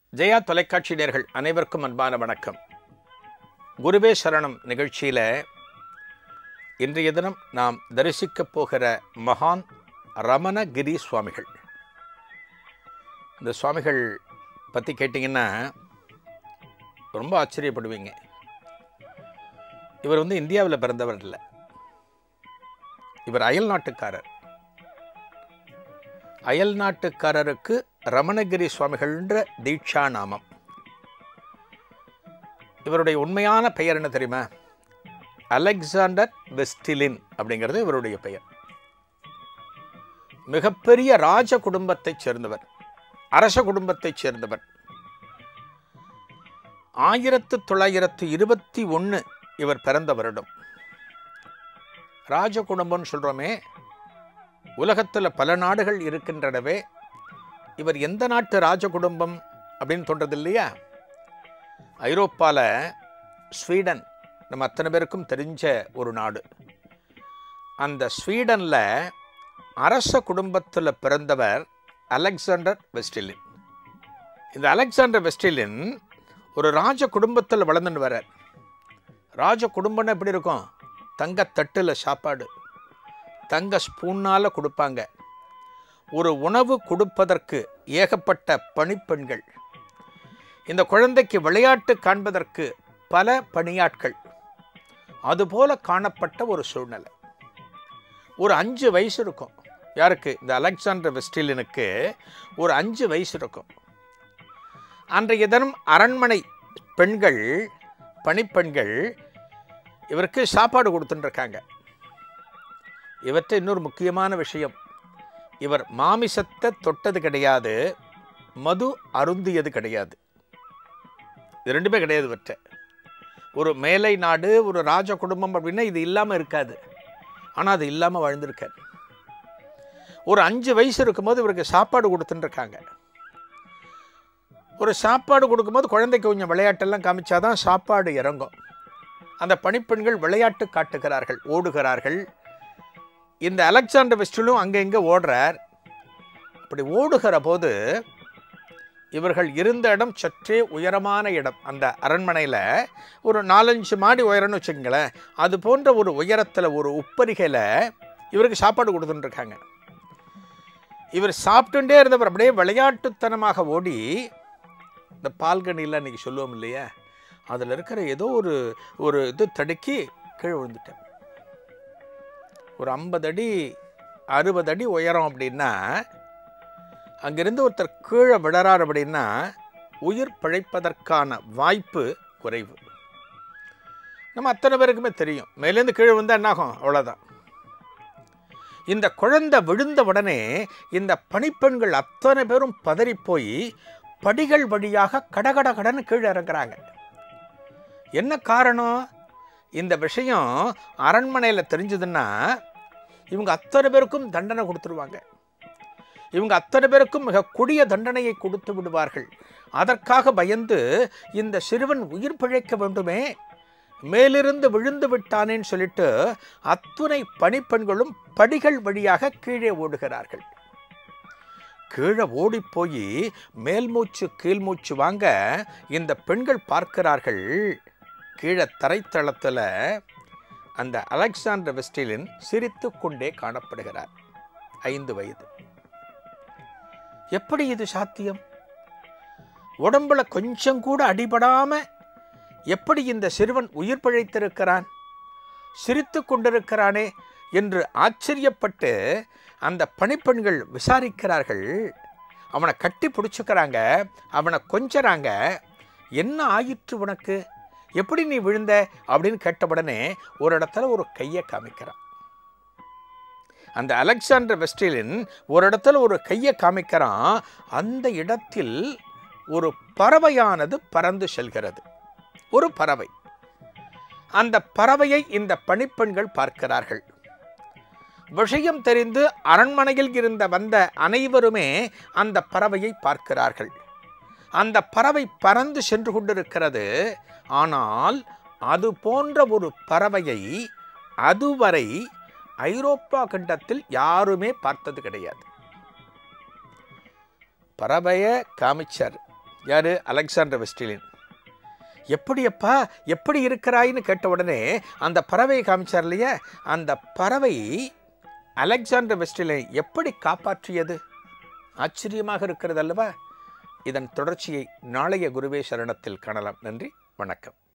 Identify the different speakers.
Speaker 1: ஜெயா தொலைக்காட்சி நேர்கள் அனைவருக்கும் அன்பான வணக்கம் குருவே சரணம் நிகழ்ச்சியில் இன்றைய தினம் நாம் தரிசிக்கப் போகிற மகான் ரமணகிரி சுவாமிகள் இந்த சுவாமிகள் பற்றி கேட்டிங்கன்னா ரொம்ப ஆச்சரியப்படுவீங்க இவர் வந்து இந்தியாவில் பிறந்தவர் இல்லை இவர் அயல் நாட்டுக்காரர் அயல் நாட்டுக்காரருக்கு ரமணகிரி சுவாமிகள்ன்ற தீட்சா நாமம் இவருடைய உண்மையான பெயர் என்ன தெரியுமா அலெக்சாண்டர் வெஸ்டிலின் அப்படிங்கிறது இவருடைய பெயர் மிகப்பெரிய ராஜ குடும்பத்தைச் சேர்ந்தவர் அரச குடும்பத்தைச் சேர்ந்தவர் ஆயிரத்து தொள்ளாயிரத்து இருபத்தி ஒன்று இவர் பிறந்த வருடம் ராஜ குடும்பம்னு சொல்கிறோமே உலகத்தில் பல நாடுகள் இருக்கின்றனவே இவர் எந்த நாட்டு ராஜ குடும்பம் அப்படின்னு தோன்றது இல்லையா ஐரோப்பாவில் ஸ்வீடன் நம்ம அத்தனை பேருக்கும் தெரிஞ்ச ஒரு நாடு அந்த ஸ்வீடனில் அரச குடும்பத்தில் பிறந்தவர் அலெக்சாண்டர் வெஸ்டிலின் இந்த அலெக்சாண்டர் வெஸ்டிலின் ஒரு ராஜ குடும்பத்தில் வளர்ந்துன்னு வரார் ராஜ குடும்பம்னு எப்படி இருக்கும் தங்கத்தட்டில் சாப்பாடு தங்க ஸ்பூனால் கொடுப்பாங்க ஒரு உணவு கொடுப்பதற்கு ஏகப்பட்ட பணிப்பெண்கள் இந்த குழந்தைக்கு விளையாட்டு காண்பதற்கு பல பணியாட்கள் அதுபோல காணப்பட்ட ஒரு சூழ்நிலை ஒரு அஞ்சு வயசு இருக்கும் யாருக்கு இந்த அலெக்சாண்டர் வெஸ்டிலினுக்கு ஒரு அஞ்சு வயசு இருக்கும் அன்றைய தினம் அரண்மனை பெண்கள் பணிப்பெண்கள் இவருக்கு சாப்பாடு கொடுத்துட்டுருக்காங்க இவற்றை இன்னொரு முக்கியமான விஷயம் இவர் மாமிசத்தை தொட்டது கிடையாது மது அருந்தியது கிடையாது இது ரெண்டுமே கிடையாது இவற்றை ஒரு மேலை நாடு ஒரு ராஜ குடும்பம் அப்படின்னா இது இல்லாமல் இருக்காது ஆனால் அது இல்லாமல் வாழ்ந்திருக்கார் ஒரு அஞ்சு வயசு இருக்கும்போது இவருக்கு சாப்பாடு கொடுத்துட்டுருக்காங்க ஒரு சாப்பாடு கொடுக்கும்போது குழந்தைக்கு கொஞ்சம் விளையாட்டெல்லாம் காமிச்சாதான் சாப்பாடு இறங்கும் அந்த பணிப்பெண்கள் விளையாட்டு காட்டுகிறார்கள் ஓடுகிறார்கள் இந்த அலெக்சாண்டர் வெஸ்டிலும் அங்கே இங்கே ஓடுறார் அப்படி ஓடுகிற போது இவர்கள் இருந்த இடம் சற்றே உயரமான இடம் அந்த அரண்மனையில் ஒரு நாலஞ்சு மாடி உயரம்னு வச்சுக்கங்களேன் அது போன்ற ஒரு உயரத்தில் ஒரு உப்பரிகையில் இவருக்கு சாப்பாடு கொடுத்துட்டுருக்காங்க இவர் சாப்பிட்டுட்டே இருந்தவர் அப்படியே விளையாட்டுத்தனமாக ஓடி இந்த பால்கனியில் இன்றைக்கி சொல்லுவோம் இல்லையா அதில் இருக்கிற ஏதோ ஒரு ஒரு இது தடுக்கி கீழே விழுந்துட்டேன் ஒரு ஐம்பது அடி அறுபது அடி உயரம் அப்படின்னா அங்கிருந்து ஒருத்தர் கீழே விழறார் அப்படின்னா உயிர் பிழைப்பதற்கான வாய்ப்பு குறைவு நம்ம அத்தனை பேருக்குமே தெரியும் மேலேருந்து கீழே வந்தால் என்னாகும் அவ்வளோதான் இந்த குழந்தை விழுந்த உடனே இந்த பணிப்பெண்கள் அத்தனை பேரும் பதறி போய் படிகள் வழியாக கடகட கடன்னு கீழே இறங்குறாங்க என்ன காரணம் இந்த விஷயம் அரண்மனையில் தெரிஞ்சதுன்னா இவங்க அத்தனை பேருக்கும் தண்டனை கொடுத்துருவாங்க இவங்க அத்தனை பேருக்கும் மிக கொடிய தண்டனையை கொடுத்து விடுவார்கள் அதற்காக பயந்து இந்த சிறுவன் உயிர் பிழைக்க வேண்டுமே மேலிருந்து விழுந்து விட்டானேன்னு சொல்லிட்டு அத்துணை பணிப்பெண்களும் படிகள் வழியாக கீழே ஓடுகிறார்கள் கீழே ஓடி போய் மேல் மூச்சு கீழ் மூச்சு வாங்க இந்த பெண்கள் பார்க்கிறார்கள் கீழே தரைத்தளத்தில் அந்த அலெக்சாண்டர் வெஸ்டிலின் சிரித்து கொண்டே காணப்படுகிறார் ஐந்து வயது எப்படி இது சாத்தியம் உடம்புல கொஞ்சம் கூட அடிபடாம எப்படி இந்த சிறுவன் உயிர் பிழைத்திருக்கிறான் சிரித்து கொண்டிருக்கிறானே என்று ஆச்சரியப்பட்டு அந்த பணிப்பெண்கள் விசாரிக்கிறார்கள் அவனை கட்டி பிடிச்சுக்கிறாங்க அவனை கொஞ்சறாங்க என்ன ஆயிற்று உனக்கு எப்படி நீ விழுந்த அப்படின்னு கேட்டவுடனே ஒரு இடத்துல ஒரு கையை காமிக்கிறான் அந்த அலெக்சாண்டர் வெஸ்டிலின் ஒரு இடத்துல ஒரு கையை காமிக்கிறான் அந்த இடத்தில் ஒரு பறவையானது பறந்து செல்கிறது ஒரு பறவை அந்த பறவையை இந்த பணிப்பெண்கள் பார்க்கிறார்கள் விஷயம் தெரிந்து அரண்மனையில் இருந்த வந்த அனைவருமே அந்த பறவையை பார்க்கிறார்கள் அந்த பறவை பறந்து சென்று கொண்டிருக்கிறது ஆனால் அது போன்ற ஒரு பறவையை அதுவரை ஐரோப்பா கண்டத்தில் யாருமே பார்த்தது கிடையாது பறவையை காமிச்சார் யார் அலெக்சாண்டர் வெஸ்டிலின் எப்படியப்பா எப்படி இருக்கிறாய்ன்னு கேட்ட உடனே அந்த பறவையை காமிச்சார் இல்லையா அந்த பறவை அலெக்சாண்டர் வெஸ்டிலை எப்படி காப்பாற்றியது ஆச்சரியமாக இருக்கிறது அல்லவா இதன் தொடர்ச்சியை நாளைய குருவே சரணத்தில் காணலாம் நன்றி வணக்கம்